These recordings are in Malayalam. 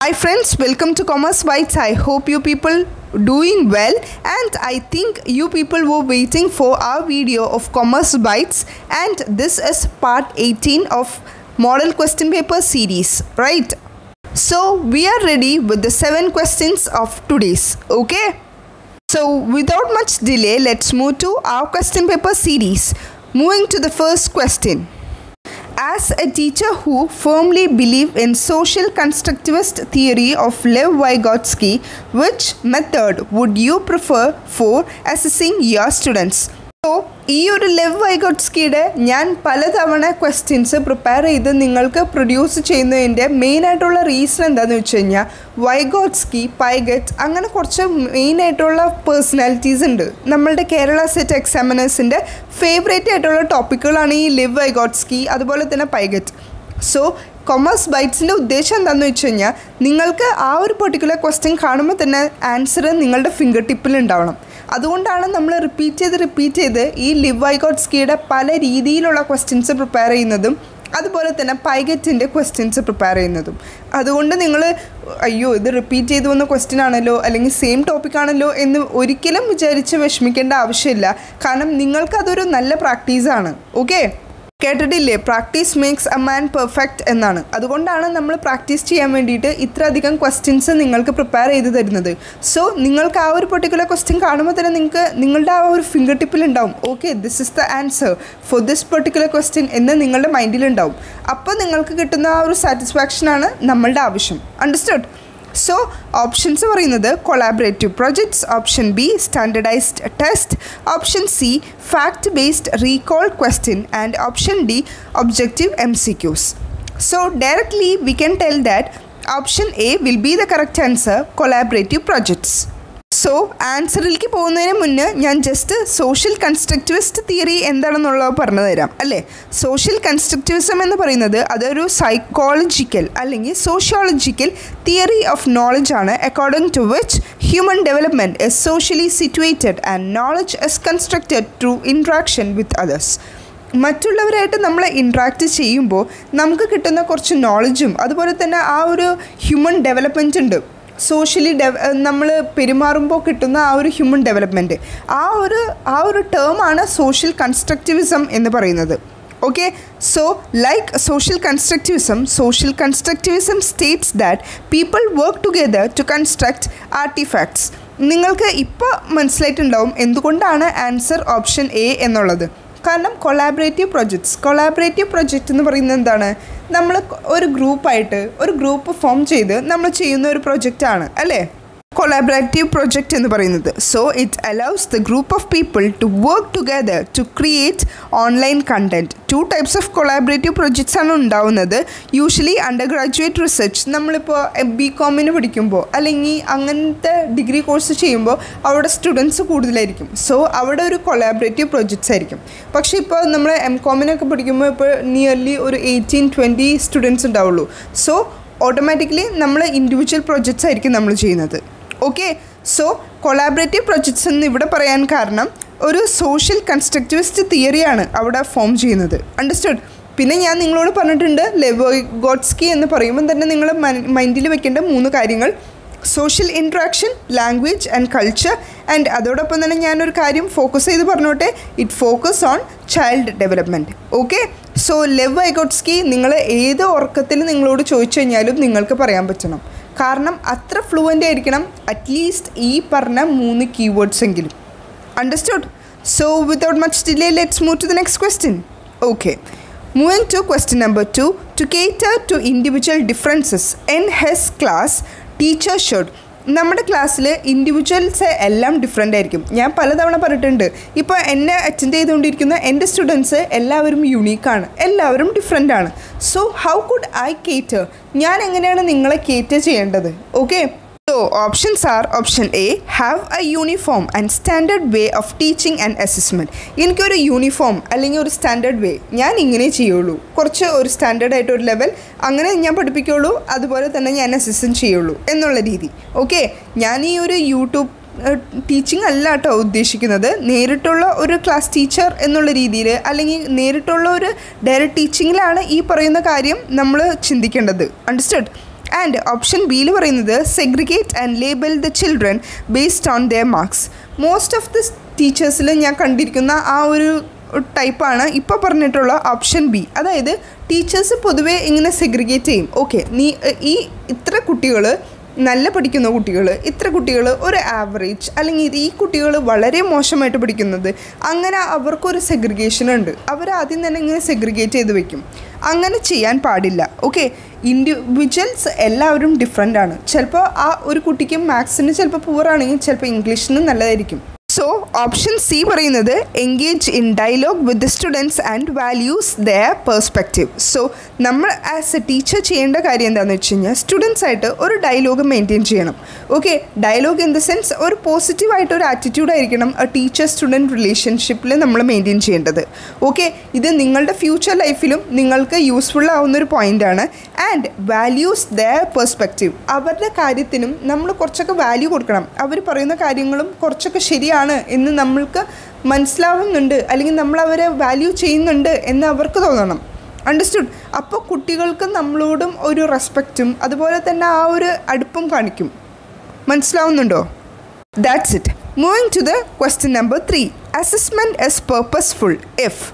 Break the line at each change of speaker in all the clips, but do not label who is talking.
Hi friends, welcome to Commerce Bites. I hope you people doing well and I think you people were waiting for our video of Commerce Bites and this is part 18 of model question paper series, right? So we are ready with the seven questions of today's, okay? So without much delay, let's move to our question paper series. Moving to the first question. As a teacher who firmly believe in social constructivist theory of Lev Vygotsky, which method would you prefer for assessing your students? So ഈ ഒരു ലെവ് വൈഗോട്സ്കിയുടെ ഞാൻ പലതവണ ക്വസ്റ്റ്യൻസ് പ്രിപ്പയർ ചെയ്ത് നിങ്ങൾക്ക് പ്രൊഡ്യൂസ് ചെയ്യുന്നതിൻ്റെ മെയിനായിട്ടുള്ള റീസൺ എന്താണെന്ന് വെച്ച് കഴിഞ്ഞാൽ വൈഗോട്സ്കി പൈഗറ്റ് അങ്ങനെ കുറച്ച് മെയിനായിട്ടുള്ള പേഴ്സണാലിറ്റീസ് ഉണ്ട് നമ്മളുടെ കേരള സെറ്റ് എക്സാമിനേഴ്സിൻ്റെ ഫേവറേറ്റ് ആയിട്ടുള്ള ടോപ്പിക്കുകളാണ് ഈ ലിവ് വൈഗോട്സ്കി അതുപോലെ തന്നെ പൈഗറ്റ് സോ കൊമേഴ്സ് ബൈറ്റ്സിൻ്റെ ഉദ്ദേശം എന്താണെന്ന് വെച്ച് കഴിഞ്ഞാൽ നിങ്ങൾക്ക് ആ ഒരു പെർട്ടിക്കുലർ ക്വസ്റ്റ്യൻ കാണുമ്പോൾ തന്നെ ആൻസർ നിങ്ങളുടെ ഫിംഗർ ടിപ്പിൽ ഉണ്ടാവണം അതുകൊണ്ടാണ് നമ്മൾ റിപ്പീറ്റ് ചെയ്ത് റിപ്പീറ്റ് ചെയ്ത് ഈ ലിവ് വൈഗോട്സ്കിയുടെ പല രീതിയിലുള്ള ക്വസ്റ്റ്യൻസ് പ്രിപ്പയർ ചെയ്യുന്നതും അതുപോലെ തന്നെ പൈഗറ്റിൻ്റെ ക്വസ്റ്റ്യൻസ് പ്രിപ്പയർ ചെയ്യുന്നതും അതുകൊണ്ട് നിങ്ങൾ അയ്യോ ഇത് റിപ്പീറ്റ് ചെയ്തു വന്ന ക്വസ്റ്റ്യൻ ആണല്ലോ അല്ലെങ്കിൽ സെയിം ടോപ്പിക് ആണല്ലോ എന്ന് ഒരിക്കലും വിചാരിച്ച് വിഷമിക്കേണ്ട ആവശ്യമില്ല കാരണം നിങ്ങൾക്കതൊരു നല്ല പ്രാക്ടീസാണ് ഓക്കെ കേട്ടിട്ടില്ലേ practice makes a man perfect എന്നാണ് അതുകൊണ്ടാണ് നമ്മൾ പ്രാക്ടീസ് ചെയ്യാൻ വേണ്ടിയിട്ട് ഇത്ര അധികം ക്വസ്റ്റ്യൻസ് നിങ്ങൾക്ക് പ്രിപ്പയർ ചെയ്ത് തരുന്നത് സോ നിങ്ങൾക്ക് ആ ഒരു പെർട്ടിക്കുലർ ക്വസ്റ്റ്യൻ കാണുമ്പോൾ തന്നെ നിങ്ങൾക്ക് നിങ്ങളുടെ ആ ഒരു ഫിംഗർ ടിപ്പിൽ ഉണ്ടാവും okay this is the answer for this particular question എന്ന് നിങ്ങളുടെ മൈൻഡിലുണ്ടാവും അപ്പോൾ നിങ്ങൾക്ക് കിട്ടുന്ന ആ ഒരു സാറ്റിസ്ഫാക്ഷനാണ് നമ്മളുടെ ആവശ്യം അണ്ടർസ്റ്റുഡ് സോ ഓപ്ഷൻസ് പറയുന്നത് collaborative projects option B standardised test option C fact based recall question and option D objective M C Qs so directly we can tell that option A will be the correct answer collaborative projects so ആൻസറിലേക്ക് പോകുന്നതിന് മുന്നേ ഞാൻ ജസ്റ്റ് സോഷ്യൽ കൺസ്ട്രക്റ്റിവിസ്റ്റ് തിയറി എന്താണെന്നുള്ളത് പറഞ്ഞു തരാം അല്ലേ സോഷ്യൽ കൺസ്ട്രക്റ്റിവിസം എന്ന് പറയുന്നത് അതൊരു സൈക്കോളജിക്കൽ അല്ലെങ്കിൽ സോഷ്യോളജിക്കൽ തിയറി ഓഫ് നോളജ് ആണ് according to which human development is socially situated and knowledge is constructed through interaction with others മറ്റുള്ളവരായിട്ട് നമ്മൾ ഇൻട്രാക്ട് ചെയ്യുമ്പോൾ നമുക്ക് കിട്ടുന്ന കുറച്ച് നോളജും അതുപോലെ തന്നെ ആ ഒരു ഹ്യൂമൻ ഡെവലപ്മെൻറ്റ് ഉണ്ട് സോഷ്യലി ഡെവ നമ്മൾ പെരുമാറുമ്പോൾ കിട്ടുന്ന ആ ഒരു ഹ്യൂമൻ ഡെവലപ്മെൻറ്റ് ആ ഒരു ആ ഒരു ടേമാണ് സോഷ്യൽ കൺസ്ട്രക്റ്റിവിസം എന്ന് പറയുന്നത് okay so like social constructivism social constructivism states that people work together to construct artefacts നിങ്ങൾക്ക് ഇപ്പോൾ മനസ്സിലായിട്ടുണ്ടാവും എന്തുകൊണ്ടാണ് ആൻസർ ഓപ്ഷൻ എ എന്നുള്ളത് കാരണം കൊളാബറേറ്റീവ് പ്രൊജക്ട്സ് കൊളാബറേറ്റീവ് പ്രൊജക്റ്റ് എന്ന് പറയുന്നത് എന്താണ് നമ്മൾ ഒരു ഗ്രൂപ്പായിട്ട് ഒരു ഗ്രൂപ്പ് ഫോം ചെയ്ത് നമ്മൾ ചെയ്യുന്ന ഒരു പ്രൊജക്റ്റാണ് അല്ലേ കൊളാബറേറ്റീവ് പ്രൊജക്റ്റ് എന്ന് പറയുന്നത് so it allows the group of people to work together to create online content two types of collaborative projects ആണ് ഉണ്ടാവുന്നത് യൂഷ്വലി അണ്ടർ ഗ്രാജുവേറ്റ് റിസർച്ച് നമ്മളിപ്പോൾ ബി കോമിന് പഠിക്കുമ്പോൾ അല്ലെങ്കിൽ അങ്ങനത്തെ ഡിഗ്രി കോഴ്സ് ചെയ്യുമ്പോൾ അവിടെ സ്റ്റുഡൻസ് കൂടുതലായിരിക്കും സോ അവിടെ ഒരു കൊളാബറേറ്റീവ് പ്രൊജക്ട്സ് ആയിരിക്കും പക്ഷേ ഇപ്പോൾ നമ്മൾ എം കോമിനൊക്കെ പഠിക്കുമ്പോൾ ഇപ്പോൾ നിയർലി ഒരു എയ്റ്റീൻ ട്വൻറ്റി സ്റ്റുഡൻസ് ഉണ്ടാവുള്ളൂ സോ ഓട്ടോമാറ്റിക്കലി നമ്മൾ ഇൻഡിവിജ്വൽ പ്രൊജക്ട്സ് ആയിരിക്കും നമ്മൾ ചെയ്യുന്നത് ഓക്കെ സോ കൊളാബറേറ്റീവ് പ്രൊജക്ട്സ് എന്ന് ഇവിടെ പറയാൻ കാരണം ഒരു സോഷ്യൽ കൺസ്ട്രക്റ്റിവിസ്റ്റ് തിയറിയാണ് അവിടെ ഫോം ചെയ്യുന്നത് അണ്ടർസ്റ്റുഡ് പിന്നെ ഞാൻ നിങ്ങളോട് പറഞ്ഞിട്ടുണ്ട് ലെവോഗോട്സ്കി എന്ന് പറയുമ്പോൾ തന്നെ നിങ്ങൾ മൈൻഡിൽ വെക്കേണ്ട മൂന്ന് കാര്യങ്ങൾ social interaction language and culture and അതോടൊപ്പം തന്നെ ഞാനൊരു കാര്യം ഫോക്കസ് ചെയ്ത് പറഞ്ഞോട്ടെ it focus on child development okay so Lev Vygotsky നിങ്ങൾ ഏത് ഉറക്കത്തിൽ നിങ്ങളോട് ചോദിച്ചു കഴിഞ്ഞാലും നിങ്ങൾക്ക് പറയാൻ പറ്റണം കാരണം അത്ര ഫ്ലുവൻ്റ് ആയിരിക്കണം അറ്റ്ലീസ്റ്റ് ഈ പറഞ്ഞ മൂന്ന് കീവേഡ്സ് എങ്കിലും understood so without much delay let's move to the next question okay moving to question number two to cater to individual differences in his class teacher should നമ്മുടെ ക്ലാസ്സിൽ ഇൻഡിവിജ്വൽസ് എല്ലാം ഡിഫറെൻ്റ് ആയിരിക്കും ഞാൻ പലതവണ പറഞ്ഞിട്ടുണ്ട് ഇപ്പോൾ എന്നെ അറ്റൻഡ് ചെയ്തുകൊണ്ടിരിക്കുന്ന എൻ്റെ സ്റ്റുഡൻസ് എല്ലാവരും യുണീക്കാണ് എല്ലാവരും ഡിഫറെൻ്റ് ആണ് so how could I cater ഞാൻ എങ്ങനെയാണ് നിങ്ങളെ കേറ്റർ ചെയ്യേണ്ടത് okay so options are option A have a uniform and standard way of teaching and assessment എനിക്കൊരു യൂണിഫോം അല്ലെങ്കിൽ ഒരു സ്റ്റാൻഡേർഡ് വേ ഞാൻ ഇങ്ങനെ ചെയ്യുള്ളൂ കുറച്ച് ഒരു സ്റ്റാൻഡേർഡ് ആയിട്ട് ഒരു ലെവൽ അങ്ങനെ ഞാൻ പഠിപ്പിക്കുള്ളൂ അതുപോലെ തന്നെ ഞാൻ അസിസ്റ്റൻറ്റ് ചെയ്യുള്ളൂ എന്നുള്ള രീതി ഓക്കെ ഞാൻ ഈ ഒരു യൂട്യൂബ് ടീച്ചിങ് അല്ല കേട്ടോ ഉദ്ദേശിക്കുന്നത് നേരിട്ടുള്ള ഒരു ക്ലാസ് ടീച്ചർ എന്നുള്ള രീതിയിൽ അല്ലെങ്കിൽ നേരിട്ടുള്ള ഒരു ഡയറക്റ്റ് ടീച്ചിങ്ങിലാണ് ഈ പറയുന്ന കാര്യം നമ്മൾ ചിന്തിക്കേണ്ടത് അണ്ടർസ്റ്റുഡ് ആൻഡ് ഓപ്ഷൻ ബിയിൽ പറയുന്നത് segregate and label the children based on their marks most of the ടീച്ചേഴ്സിൽ ഞാൻ കണ്ടിരിക്കുന്ന ആ ഒരു ടൈപ്പാണ് ഇപ്പോൾ പറഞ്ഞിട്ടുള്ള ഓപ്ഷൻ ബി അതായത് ടീച്ചേഴ്സ് പൊതുവേ ഇങ്ങനെ സെഗ്രിഗേറ്റ് ചെയ്യും ഓക്കെ നീ ഈ ഇത്ര കുട്ടികൾ നല്ല പഠിക്കുന്ന കുട്ടികൾ ഇത്ര കുട്ടികൾ ഒരു ആവറേജ് അല്ലെങ്കിൽ ഇത് ഈ കുട്ടികൾ വളരെ മോശമായിട്ട് പഠിക്കുന്നത് അങ്ങനെ അവർക്കൊരു സെഗ്രിഗേഷൻ ഉണ്ട് അവർ ആദ്യം തന്നെ ഇങ്ങനെ സെഗ്രിഗേറ്റ് ചെയ്ത് വെക്കും അങ്ങനെ ചെയ്യാൻ പാടില്ല ഓക്കെ ഇൻഡിവിജ്വൽസ് എല്ലാവരും ഡിഫറെൻ്റ് ആണ് ചിലപ്പോൾ ആ ഒരു കുട്ടിക്ക് മാത്സിന് ചിലപ്പോൾ പൂറാണെങ്കിൽ ചിലപ്പോൾ ഇംഗ്ലീഷിന് നല്ലതായിരിക്കും സോ ഓപ്ഷൻ സി പറയുന്നത് engage in dialogue with the students and values their perspective so നമ്മൾ ആസ് എ ടീച്ചർ ചെയ്യേണ്ട കാര്യം എന്താണെന്ന് വെച്ച് കഴിഞ്ഞാൽ സ്റ്റുഡൻസ് ആയിട്ട് ഒരു ഡയലോഗ് മെയിൻറ്റെയിൻ ചെയ്യണം okay dialogue in the sense ഒരു പോസിറ്റീവായിട്ട് ഒരു ആറ്റിറ്റ്യൂഡ് ആയിരിക്കണം എ ടീച്ചർ സ്റ്റുഡൻറ്റ് റിലേഷൻഷിപ്പിൽ നമ്മൾ മെയിൻറ്റെയിൻ ചെയ്യേണ്ടത് ഓക്കെ ഇത് നിങ്ങളുടെ ഫ്യൂച്ചർ ലൈഫിലും നിങ്ങൾക്ക് യൂസ്ഫുൾ ആവുന്ന ഒരു പോയിൻ്റാണ് ആൻഡ് വാല്യൂസ് ദയർ പെർസ്പെക്റ്റീവ് അവരുടെ കാര്യത്തിനും നമ്മൾ കുറച്ചൊക്കെ വാല്യൂ കൊടുക്കണം അവർ പറയുന്ന കാര്യങ്ങളും കുറച്ചൊക്കെ ശരിയാണ് എന്ന് നമ്മൾക്ക് മനസ്സിലാവുന്നുണ്ട് അല്ലെങ്കിൽ നമ്മൾ അവരെ വാല്യൂ ചെയ്യുന്നുണ്ട് എന്ന് അവർക്ക് തോന്നണം അണ്ടർസ്റ്റുഡ് അപ്പോൾ കുട്ടികൾക്ക് നമ്മളോടും ഒരു റെസ്പെക്റ്റും അതുപോലെ തന്നെ ആ ഒരു അടുപ്പം കാണിക്കും മനസ്സിലാവുന്നുണ്ടോ that's it moving to the question number three assessment is purposeful if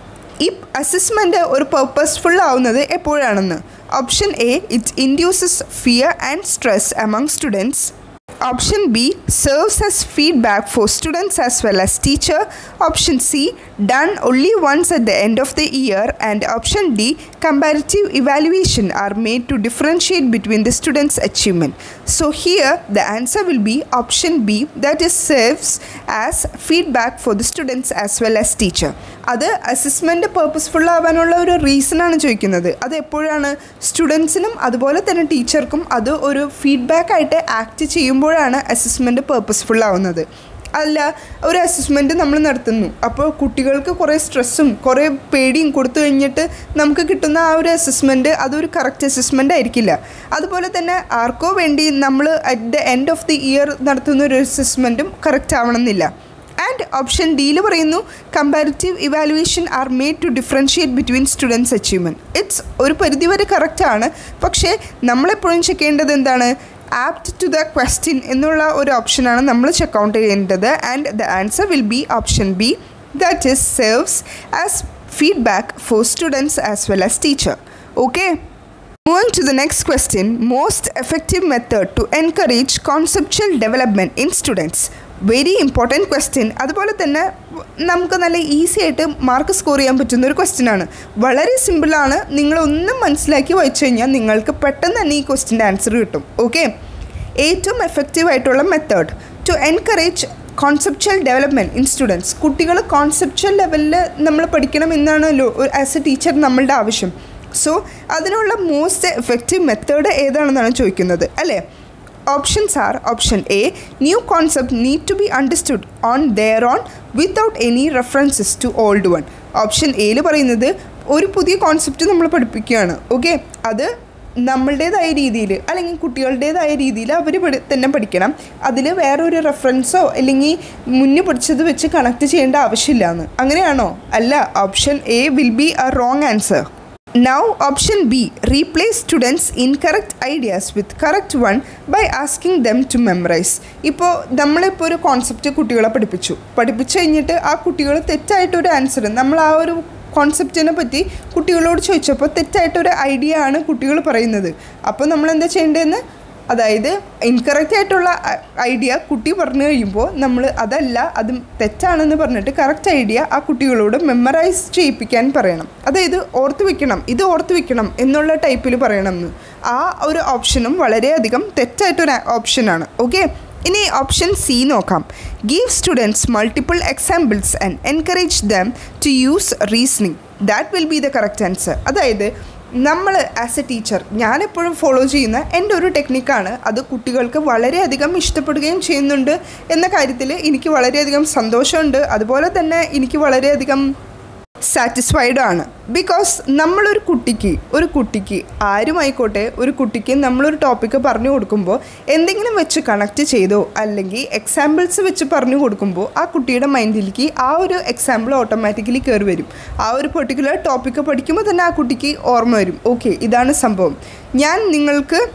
ഈ അസസ്മെൻ്റ് ഒരു പേർപ്പസ്ഫുൾ ആവുന്നത് എപ്പോഴാണെന്ന് option A it induces fear and stress among students Option B serves as feedback for students as well as teacher. Option C done only once at the end of the year. And option D comparative evaluation are made to differentiate between the students' achievement. So here the answer will be option B that is serves as feedback for the students as well as teacher. അത് അസസ്മെൻ്റ് പേർപ്പസ്ഫുൾ ആവാനുള്ള ഒരു റീസൺ ആണ് ചോദിക്കുന്നത് അത് എപ്പോഴാണ് സ്റ്റുഡൻസിനും അതുപോലെ തന്നെ ടീച്ചർക്കും അത് ഒരു ഫീഡ്ബാക്ക് ആയിട്ട് ആക്ട് ചെയ്യുമ്പോഴാണ് അസസ്മെൻറ്റ് പേർപ്പസ്ഫുൾ ആവുന്നത് അല്ല ഒരു അസസ്മെൻറ്റ് നമ്മൾ നടത്തുന്നു അപ്പോൾ കുട്ടികൾക്ക് കുറേ സ്ട്രെസ്സും കുറേ പേടിയും കൊടുത്തു കഴിഞ്ഞിട്ട് നമുക്ക് കിട്ടുന്ന ആ ഒരു അസസ്മെൻറ്റ് അതൊരു കറക്റ്റ് അസസ്മെൻ്റ് ആയിരിക്കില്ല അതുപോലെ തന്നെ ആർക്കോ വേണ്ടി നമ്മൾ at the end of the year നടത്തുന്ന ഒരു അസസ്മെൻറ്റും കറക്റ്റ് ആവണമെന്നില്ല ആൻഡ് ഓപ്ഷൻ ഡിയിൽ പറയുന്നു comparative evaluation are made to differentiate between students achievement it's ഒരു പരിധിവരെ കറക്റ്റാണ് പക്ഷേ നമ്മളെപ്പോഴും ചെക്ക് ചെയ്യേണ്ടത് എന്താണ് ആപ്റ്റ് ടു ദ ക്വസ്റ്റ്യൻ എന്നുള്ള ഒരു ഓപ്ഷനാണ് നമ്മൾ ചെക്ക് ഔട്ട് ചെയ്യേണ്ടത് and the answer will be option B that is serves as feedback for students as well as teacher okay Moving to the next question, most effective method to encourage conceptual development in students. Very important question അതുപോലെ തന്നെ നമുക്ക് നല്ല ഈസി ആയിട്ട് മാർക്ക് സ്കോർ ചെയ്യാൻ പറ്റുന്ന ഒരു ക്വസ്റ്റ്യൻ ആണ് വളരെ സിമ്പിളാണ് നിങ്ങളൊന്നും മനസ്സിലാക്കി വായിച്ചു കഴിഞ്ഞാൽ നിങ്ങൾക്ക് പെട്ടെന്ന് തന്നെ ഈ ക്വസ്റ്റ്യൻ്റെ ആൻസർ കിട്ടും ഓക്കെ ഏറ്റവും എഫക്റ്റീവ് ആയിട്ടുള്ള method to encourage conceptual development in students കുട്ടികൾ കോൺസെപ്ച്വൽ ലെവലിൽ നമ്മൾ പഠിക്കണം എന്നാണല്ലോ ആസ് എ ടീച്ചർ നമ്മളുടെ ആവശ്യം സോ അതിനുള്ള മോസ്റ്റ് എഫക്റ്റീവ് മെത്തേഡ് ഏതാണെന്നാണ് ചോദിക്കുന്നത് അല്ലേ options are option A new concept need to be understood on their own without any references to old one option എയിൽ പറയുന്നത് ഒരു പുതിയ കോൺസെപ്റ്റ് നമ്മൾ പഠിപ്പിക്കുകയാണ് ഓക്കെ അത് നമ്മളുടേതായ രീതിയിൽ അല്ലെങ്കിൽ കുട്ടികളുടേതായ രീതിയിൽ അവർ തന്നെ പഠിക്കണം അതിൽ വേറൊരു റെഫറൻസോ അല്ലെങ്കിൽ മുന്നേ പഠിച്ചത് വെച്ച് കണക്ട് ചെയ്യേണ്ട ആവശ്യമില്ല എന്ന് അങ്ങനെയാണോ അല്ല option A will be a wrong answer Now option B replace students incorrect ideas with correct one by asking them to memorize. ഇപ്പോൾ നമ്മളിപ്പോൾ ഒരു കോൺസെപ്റ്റ് കുട്ടികളെ പഠിപ്പിച്ചു പഠിപ്പിച്ചു കഴിഞ്ഞിട്ട് ആ കുട്ടികൾ തെറ്റായിട്ടൊരു ആൻസർ നമ്മൾ ആ ഒരു കോൺസെപ്റ്റിനെ പറ്റി കുട്ടികളോട് ചോദിച്ചപ്പോൾ തെറ്റായിട്ടൊരു ഐഡിയ ആണ് കുട്ടികൾ പറയുന്നത് അപ്പോൾ നമ്മൾ എന്താ ചെയ്യേണ്ടതെന്ന് അതായത് ഇൻകറക്റ്റ് ആയിട്ടുള്ള ഐഡിയ കുട്ടി പറഞ്ഞു കഴിയുമ്പോൾ നമ്മൾ അതല്ല അത് തെറ്റാണെന്ന് പറഞ്ഞിട്ട് കറക്റ്റ് ഐഡിയ ആ കുട്ടികളോട് മെമ്മറൈസ് ചെയ്യിപ്പിക്കാൻ പറയണം അതായത് ഓർത്ത് വെക്കണം ഇത് ഓർത്ത് വെക്കണം എന്നുള്ള ടൈപ്പിൽ പറയണം എന്ന് ആ ഒരു ഓപ്ഷനും വളരെയധികം തെറ്റായിട്ടൊരു ഓപ്ഷനാണ് ഓക്കെ ഇനി ഓപ്ഷൻ സി നോക്കാം give students multiple examples and encourage them to use reasoning that will be the correct answer അതായത് നമ്മൾ ആസ് എ ടീച്ചർ ഞാനെപ്പോഴും ഫോളോ ചെയ്യുന്ന എൻ്റെ ഒരു ടെക്നിക്കാണ് അത് കുട്ടികൾക്ക് വളരെയധികം ഇഷ്ടപ്പെടുകയും ചെയ്യുന്നുണ്ട് എന്ന കാര്യത്തിൽ എനിക്ക് വളരെയധികം സന്തോഷമുണ്ട് അതുപോലെ തന്നെ എനിക്ക് വളരെയധികം സാറ്റിസ്ഫൈഡ് ആണ് ബിക്കോസ് നമ്മളൊരു കുട്ടിക്ക് ഒരു കുട്ടിക്ക് ആരുമായിക്കോട്ടെ ഒരു കുട്ടിക്ക് നമ്മളൊരു ടോപ്പിക്ക് പറഞ്ഞു കൊടുക്കുമ്പോൾ എന്തെങ്കിലും വെച്ച് കണക്ട് ചെയ്തോ അല്ലെങ്കിൽ എക്സാമ്പിൾസ് വെച്ച് പറഞ്ഞു കൊടുക്കുമ്പോൾ ആ കുട്ടിയുടെ മൈൻഡിലേക്ക് ആ ഒരു എക്സാമ്പിൾ ഓട്ടോമാറ്റിക്കലി കയറി വരും ആ ഒരു പെർട്ടിക്കുലർ ടോപ്പിക്ക് പഠിക്കുമ്പോൾ തന്നെ ആ കുട്ടിക്ക് ഓർമ്മ വരും ഓക്കെ ഇതാണ് സംഭവം ഞാൻ നിങ്ങൾക്ക്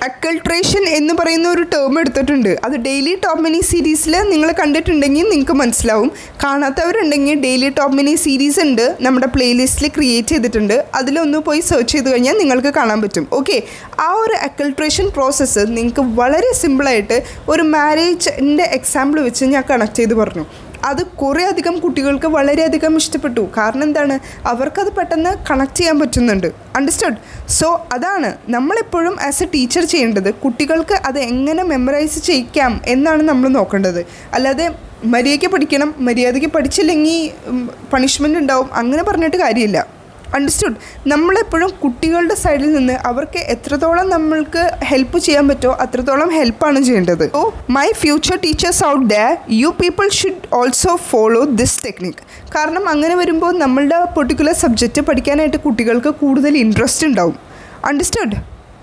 അക്കൾട്രേഷൻ എന്ന് പറയുന്ന ഒരു ടേം എടുത്തിട്ടുണ്ട് അത് ഡെയിലി ടോപ്പ് മിനി സീരീസിൽ നിങ്ങൾ കണ്ടിട്ടുണ്ടെങ്കിൽ നിങ്ങൾക്ക് മനസ്സിലാവും കാണാത്തവരുണ്ടെങ്കിൽ ഡെയിലി ടോപ്പ് മിനി സീരീസ് ഉണ്ട് നമ്മുടെ പ്ലേലിസ്റ്റിൽ ക്രിയേറ്റ് ചെയ്തിട്ടുണ്ട് അതിലൊന്ന് പോയി സെർച്ച് ചെയ്ത് കഴിഞ്ഞാൽ നിങ്ങൾക്ക് കാണാൻ പറ്റും ഓക്കെ ആ ഒരു അക്കൾട്രേഷൻ പ്രോസസ്സ് നിങ്ങൾക്ക് വളരെ സിമ്പിളായിട്ട് ഒരു മാരേജിൻ്റെ എക്സാമ്പിൾ വെച്ച് ഞാൻ കണക്ട് ചെയ്ത് പറഞ്ഞു അത് കുറേ അധികം കുട്ടികൾക്ക് വളരെയധികം ഇഷ്ടപ്പെട്ടു കാരണം എന്താണ് അവർക്കത് പെട്ടെന്ന് കണക്ട് ചെയ്യാൻ പറ്റുന്നുണ്ട് അണ്ടർസ്റ്റുഡ് സോ അതാണ് നമ്മളെപ്പോഴും ആസ് എ ടീച്ചർ ചെയ്യേണ്ടത് കുട്ടികൾക്ക് അത് എങ്ങനെ മെമ്മറൈസ് ചെയ്യിക്കാം എന്നാണ് നമ്മൾ നോക്കേണ്ടത് അല്ലാതെ മര്യാദയ്ക്ക് പഠിക്കണം മര്യാദയ്ക്ക് പഠിച്ചില്ലെങ്കിൽ പണിഷ്മെൻ്റ് ഉണ്ടാവും അങ്ങനെ പറഞ്ഞിട്ട് കാര്യമില്ല അണ്ടർസ്റ്റുഡ് നമ്മളെപ്പോഴും കുട്ടികളുടെ സൈഡിൽ നിന്ന് അവർക്ക് എത്രത്തോളം നമ്മൾക്ക് ഹെൽപ്പ് ചെയ്യാൻ പറ്റുമോ അത്രത്തോളം ഹെൽപ്പാണ് ചെയ്യേണ്ടത് oh my future teachers out there you people should also follow this technique കാരണം അങ്ങനെ വരുമ്പോൾ നമ്മളുടെ പെർട്ടിക്കുലർ സബ്ജക്റ്റ് പഠിക്കാനായിട്ട് കുട്ടികൾക്ക് കൂടുതൽ ഇൻട്രസ്റ്റ് ഉണ്ടാവും understood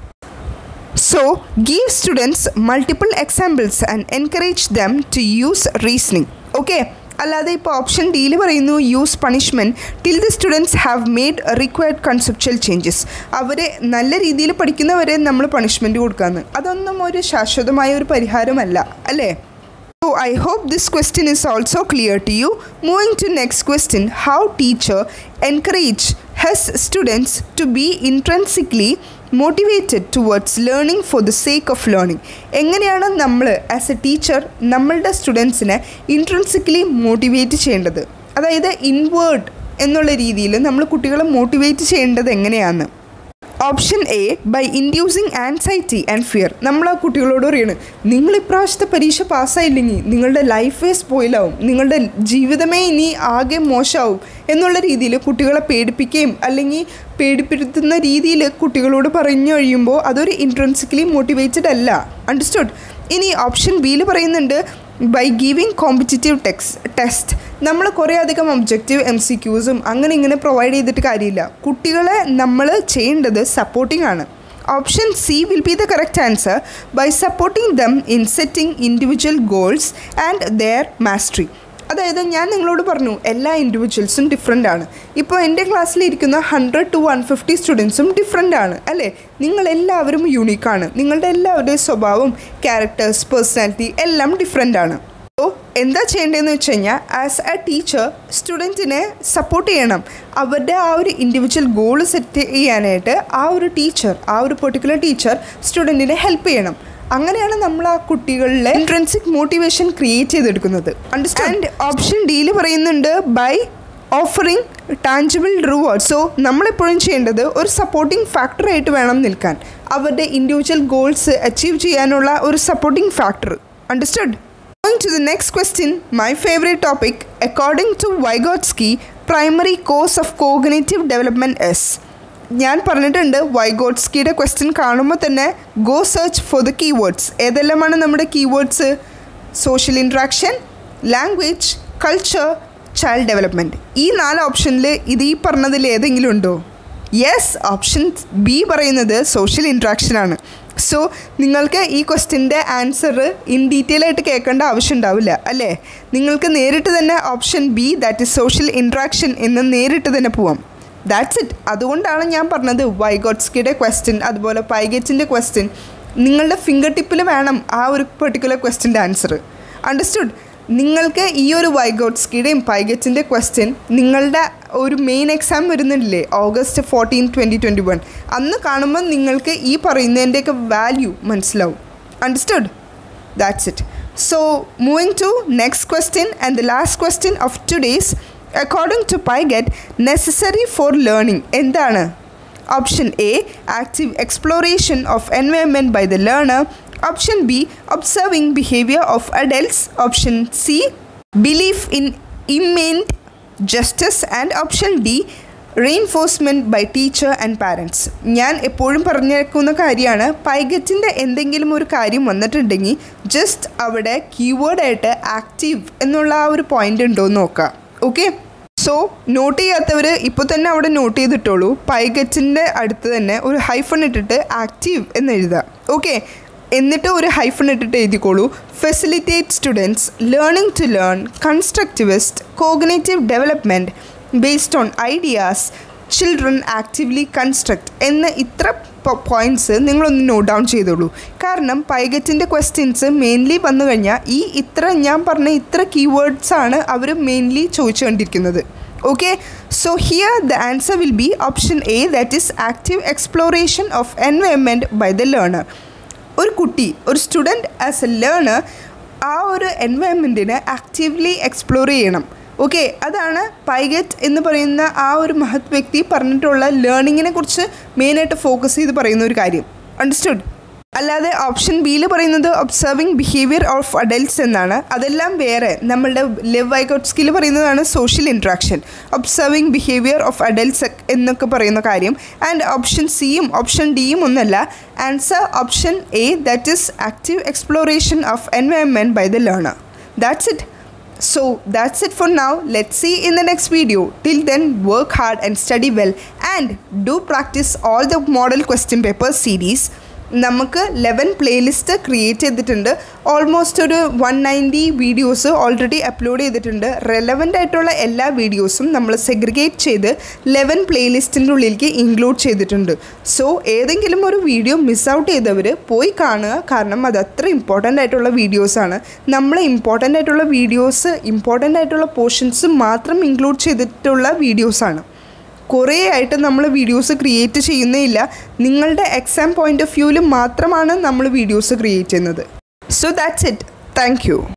So, give students multiple examples and encourage them to use reasoning. Okay? അല്ലാതെ ഇപ്പോൾ ഓപ്ഷൻ ഡിയിൽ പറയുന്നു use punishment till the students have made required conceptual changes അവരെ നല്ല രീതിയിൽ പഠിക്കുന്നവരെ നമ്മൾ പണിഷ്മെൻറ്റ് കൊടുക്കാമെന്ന് അതൊന്നും ഒരു ശാശ്വതമായ ഒരു പരിഹാരമല്ല അല്ലേ So I hope this question is also clear to you. Moving to next question, how teacher encourage his students to be intrinsically motivated towards learning for the sake of learning. എങ്ങനെയാണ് നമ്മൾ ആസ് എ ടീച്ചർ നമ്മളുടെ സ്റ്റുഡൻസിനെ ഇൻട്രൻസിക്കലി മോട്ടിവേറ്റ് ചെയ്യേണ്ടത് അതായത് ഇൻവേർഡ് എന്നുള്ള രീതിയിൽ നമ്മൾ കുട്ടികളെ മോട്ടിവേറ്റ് ചെയ്യേണ്ടത് എങ്ങനെയാണ് option A by inducing anxiety and fear നമ്മൾ ആ കുട്ടികളോട് പറയാണ് നിങ്ങൾ ഇപ്രാവശ്യത്തെ പരീക്ഷ പാസ്സായില്ലെങ്കിൽ നിങ്ങളുടെ ലൈഫേ സ്പോയിലാവും നിങ്ങളുടെ ജീവിതമേ ഇനി ആകെ മോശമാവും എന്നുള്ള രീതിയിൽ കുട്ടികളെ പേടിപ്പിക്കുകയും അല്ലെങ്കിൽ പേടിപ്പെടുത്തുന്ന രീതിയിൽ കുട്ടികളോട് പറഞ്ഞു കഴിയുമ്പോൾ അതൊരു ഇൻട്രൻസിക്കലി മോട്ടിവേറ്റഡ് അല്ല അണ്ടർസ്റ്റുഡ് ഇനി ഓപ്ഷൻ ബിയിൽ പറയുന്നുണ്ട് by giving competitive texts test നമ്മൾ കുറേ അധികം ഒബ്ജക്റ്റീവ് എം സി ക്യൂസും അങ്ങനെ ഇങ്ങനെ പ്രൊവൈഡ് ചെയ്തിട്ട് കാര്യമില്ല കുട്ടികളെ നമ്മൾ ചെയ്യേണ്ടത് സപ്പോർട്ടിംഗ് ആണ് option C will be the correct answer by supporting them in setting individual goals and their mastery അതായത് ഞാൻ നിങ്ങളോട് പറഞ്ഞു എല്ലാ ഇൻഡിവിജ്വൽസും ഡിഫറെൻ്റ് ആണ് ഇപ്പോൾ എൻ്റെ ക്ലാസ്സിലിരിക്കുന്ന ഹൺഡ്രഡ് ടു വൺ ഫിഫ്റ്റി സ്റ്റുഡൻസും ഡിഫറെൻ്റ് ആണ് അല്ലേ നിങ്ങളെല്ലാവരും യൂണീക്കാണ് നിങ്ങളുടെ എല്ലാവരുടെയും സ്വഭാവം ക്യാരക്ടേഴ്സ് പേഴ്സണാലിറ്റി എല്ലാം ഡിഫറെൻ്റ് ആണ് സോ എന്താ ചെയ്യേണ്ടതെന്ന് വെച്ച് കഴിഞ്ഞാൽ ആസ് എ ടീച്ചർ സ്റ്റുഡൻറ്റിനെ സപ്പോർട്ട് ചെയ്യണം അവരുടെ ആ ഒരു ഇൻഡിവിജ്വൽ ഗോൾ സെറ്റ് ചെയ്യാനായിട്ട് ആ ഒരു ടീച്ചർ ആ ഒരു പെർട്ടിക്കുലർ ടീച്ചർ സ്റ്റുഡൻറ്റിനെ ഹെൽപ്പ് ചെയ്യണം അങ്ങനെയാണ് നമ്മൾ ആ കുട്ടികളിലെ ഇൻട്രൻസിക് മോട്ടിവേഷൻ ക്രിയേറ്റ് ചെയ്തെടുക്കുന്നത് അണ്ടർസ്റ്റാൻഡ് ഓപ്ഷൻ ഡിയിൽ പറയുന്നുണ്ട് by offering tangible reward so നമ്മളെപ്പോഴും ചെയ്യേണ്ടത് ഒരു സപ്പോർട്ടിംഗ് ഫാക്ടറായിട്ട് വേണം നിൽക്കാൻ അവരുടെ ഇൻഡിവിജ്വൽ ഗോൾസ് അച്ചീവ് ചെയ്യാനുള്ള ഒരു supporting factor understood Going to the next question, my favorite topic, according to Vygotsky, primary course of cognitive development is ഞാൻ പറഞ്ഞിട്ടുണ്ട് വൈഗോട്സ്കിയുടെ ക്വസ്റ്റ്യൻ കാണുമ്പോൾ തന്നെ go search for the keywords ഏതെല്ലാമാണ് നമ്മുടെ keywords social interaction language culture child development ഈ നാല് ഓപ്ഷനിൽ ഇത് ഈ പറഞ്ഞതിൽ ഏതെങ്കിലും ഉണ്ടോ യെസ് ഓപ്ഷൻ ബി പറയുന്നത് സോഷ്യൽ ഇൻട്രാക്ഷൻ ആണ് സോ നിങ്ങൾക്ക് ഈ ക്വസ്റ്റ്യൻ്റെ ആൻസർ ഇൻ ഡീറ്റെയിൽ ആയിട്ട് കേൾക്കേണ്ട ആവശ്യം ഉണ്ടാവില്ല അല്ലേ നിങ്ങൾക്ക് നേരിട്ട് തന്നെ option B that is social interaction എന്ന് നേരിട്ട് തന്നെ പോവാം ദാറ്റ്സ് ഇറ്റ് അതുകൊണ്ടാണ് ഞാൻ പറഞ്ഞത് വൈഗോട്സ്കിയുടെ ക്വസ്റ്റ്യൻ അതുപോലെ പൈഗറ്റിൻ്റെ ക്വസ്റ്റ്യൻ നിങ്ങളുടെ ഫിംഗർ ടിപ്പിൽ വേണം ആ ഒരു പെർട്ടിക്കുലർ ക്വസ്റ്റ്യൻ്റെ ആൻസർ അണ്ടർസ്റ്റുഡ് നിങ്ങൾക്ക് ഈ ഒരു വൈഗോട്സ്കിയുടെയും പൈഗറ്റിൻ്റെ ക്വസ്റ്റ്യൻ നിങ്ങളുടെ ഒരു മെയിൻ എക്സാം വരുന്നില്ലേ August fourteen twenty twenty one അന്ന് കാണുമ്പോൾ നിങ്ങൾക്ക് ഈ പറയുന്നതിൻ്റെയൊക്കെ വാല്യൂ മനസ്സിലാവും understood that's it so moving to next question and the last question of today's according to Piaget necessary for learning എന്താണ് option A active exploration of environment by the learner option B observing behaviour of adults option C belief in imminent justice and option D reinforcement by teacher and parents ഞാൻ എപ്പോഴും പറഞ്ഞേക്കുന്ന കാര്യമാണ് പൈഗറ്റിൻ്റെ എന്തെങ്കിലും ഒരു കാര്യം വന്നിട്ടുണ്ടെങ്കിൽ ജസ്റ്റ് അവിടെ കീവേഡായിട്ട് ആക്റ്റീവ് എന്നുള്ള ആ ഒരു പോയിൻ്റ് ഉണ്ടോ എന്ന് നോക്കാം ഓക്കെ സോ നോട്ട് ചെയ്യാത്തവർ ഇപ്പോൾ തന്നെ അവിടെ നോട്ട് ചെയ്തിട്ടുള്ളൂ പൈഗറ്റിൻ്റെ അടുത്ത് തന്നെ ഒരു ഹൈഫൺ ഇട്ടിട്ട് ആക്റ്റീവ് എന്ന് എഴുതുക ഓക്കെ എന്നിട്ട് ഒരു ഹൈഫൺ ഇട്ടിട്ട് എഴുതിക്കോളൂ facilitate students learning to learn constructivist cognitive development based on ideas children actively construct എന്ന് ഇത്ര പോയിൻറ്റ്സ് നിങ്ങളൊന്ന് നോട്ട് ഡൗൺ ചെയ്തോളൂ കാരണം പൈഗറ്റിൻ്റെ ക്വസ്റ്റ്യൻസ് മെയിൻലി വന്നു കഴിഞ്ഞാൽ ഈ ഇത്ര ഞാൻ പറഞ്ഞ ഇത്ര കീവേഡ്സ് ആണ് അവർ മെയിൻലി ചോദിച്ചുകൊണ്ടിരിക്കുന്നത് okay so here the answer will be option a that is active exploration of environment by the learner ഒരു കുട്ടി ഒരു സ്റ്റുഡൻറ്റ് ആസ് എ ലേണർ ആ ഒരു എൻവയൺമെൻറ്റിനെ ആക്റ്റീവ്ലി എക്സ്പ്ലോർ ചെയ്യണം ഓക്കെ അതാണ് പൈഗറ്റ് എന്ന് പറയുന്ന ആ ഒരു മഹത് വ്യക്തി പറഞ്ഞിട്ടുള്ള ലേണിങ്ങിനെ കുറിച്ച് മെയിനായിട്ട് ഫോക്കസ് ചെയ്ത് പറയുന്ന ഒരു കാര്യം അണ്ടർസ്റ്റുഡ് അല്ലാതെ ഓപ്ഷൻ ബിയിൽ പറയുന്നത് ഒബ്സർവിങ് ബിഹേവിയർ ഓഫ് അഡൽട്സ് എന്നാണ് അതെല്ലാം വേറെ നമ്മളുടെ ലിവ് ഐക്കോട്ട് സ്കിൽ പറയുന്നതാണ് social interaction observing behaviour of adults എന്നൊക്കെ പറയുന്ന കാര്യം ആൻഡ് ഓപ്ഷൻ സിയും ഓപ്ഷൻ ഡിയും ഒന്നല്ല answer option A that is active exploration of environment by the learner that's it So that's it for now. Let's see in the next video. Till then, work hard and study well and do practice all the model question paper series. നമുക്ക് ലെവൻ പ്ലേലിസ്റ്റ് ക്രിയേറ്റ് ചെയ്തിട്ടുണ്ട് ഓൾമോസ്റ്റ് ഒരു one ninety videos already upload ചെയ്തിട്ടുണ്ട് റെലവൻ്റ് ആയിട്ടുള്ള എല്ലാ വീഡിയോസും നമ്മൾ സെഗ്രിഗേറ്റ് ചെയ്ത് ലെവൻ പ്ലേലിസ്റ്റിൻ്റെ ഉള്ളിലേക്ക് ഇൻക്ലൂഡ് ചെയ്തിട്ടുണ്ട് സോ ഏതെങ്കിലും ഒരു വീഡിയോ മിസ് ഔട്ട് ചെയ്തവർ പോയി കാണുക കാരണം അത് അത്ര ഇമ്പോർട്ടൻ്റ് ആയിട്ടുള്ള വീഡിയോസാണ് നമ്മൾ ഇമ്പോർട്ടൻ്റ് ആയിട്ടുള്ള വീഡിയോസ് ഇമ്പോർട്ടൻ്റ് ആയിട്ടുള്ള പോർഷൻസ് മാത്രം ഇൻക്ലൂഡ് ചെയ്തിട്ടുള്ള വീഡിയോസാണ് കുറേ ആയിട്ട് നമ്മൾ വീഡിയോസ് ക്രിയേറ്റ് ചെയ്യുന്നേ ഇല്ല നിങ്ങളുടെ എക്സാം പോയിൻ്റ് ഓഫ് വ്യൂവിൽ മാത്രമാണ് നമ്മൾ വീഡിയോസ് ക്രിയേറ്റ് ചെയ്യുന്നത് so that's it thank U